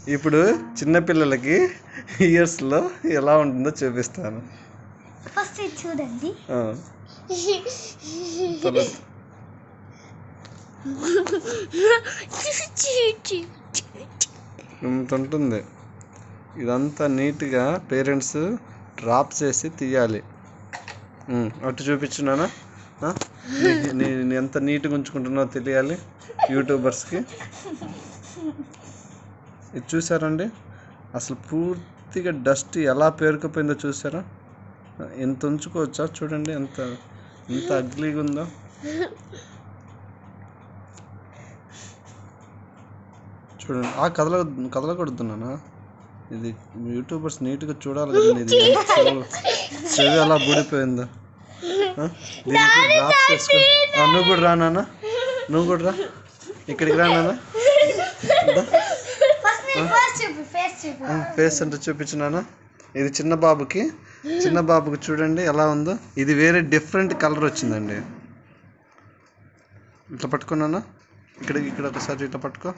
ఇప్పుడు చిన్నపిల్లలకి ఇయర్స్లో ఎలా ఉంటుందో చూపిస్తాను ఫస్ట్ ఇది చూడండి ఆ, తర్వాత ఇంత ఉంటుంది ఇదంతా నీట్గా పేరెంట్స్ డ్రాప్ చేసి తీయాలి ఉమ్, అటు చూపించున్నానా ఆ? నీ- నీ నీ ఎంత నీట్గా ఉంచుకుంటున్నావో తెలియాలి యూట్యూబర్స్కి ఇది చూసారండి అసలు పూర్తిగా డస్ట్ ఎలా పేరుకుపోయిందో చూసారా ఎంత ఉంచుకోవచ్చా చూడండి ఎంత ఎంత అగ్లీగా ఉందో చూడండి ఆ కథల కదలకూడదున్నానా ఇది యూట్యూబర్స్ నీట్గా చూడాలి కదా ఇది చెవు- చెవి అలా బూడిపోయిందో ఆ? దీనికి డ్రాప్స్ వేసుకొని ఆ, నువ్వు కూడా రా నాన్న నువ్వు కూడా రా ఇక్కడికి రా నాన్న ఫస్ట్ నీ ఫేస్ చూపి ఫేస్ చూపి ఫేస్ అంటే చూపించినానా ఇది చిన్న బాబుకి చిన్న బాబుకి చూడండి ఎలా ఉందో ఇది వేరే డిఫరెంట్ కలర్ వచ్చిందండి ఇట్లా పట్టుకున్నానా ఇక్కడ ఇక్కడ ఒకసారి ఇట్లా పట్టుకో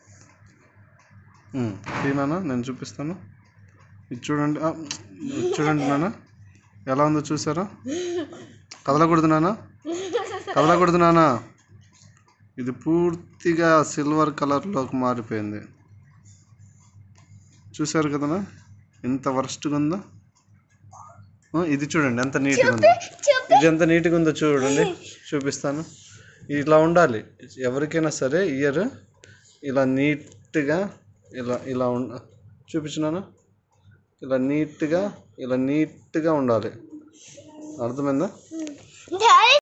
తీనానా నేను చూపిస్తాను ఇది చూడండి ఆ, ఇది చూడండి నాన్న ఎలా ఉందో చూసారా కదలకూడదు నాన్న కదలకూడదు నాన్న ఇది పూర్తిగా సిల్వర్ కలర్లోకి మారిపోయింది చూసారు కదనా ఎంత వరస్ట్గా ఉందో ఆ, ఇది చూడండి ఎంత నీట్గా ఉందో ఇది ఎంత నీట్గా ఉందో చూడండి చూపిస్తాను ఇలా ఉండాలి ఎవరికైనా సరే ఇయర్ ఇలా నీట్గా ఇలా ఇలా ఉండ చూపించినాను ఇలా నీట్గా ఇలా నీట్గా ఉండాలి అర్థమైందా డాడీ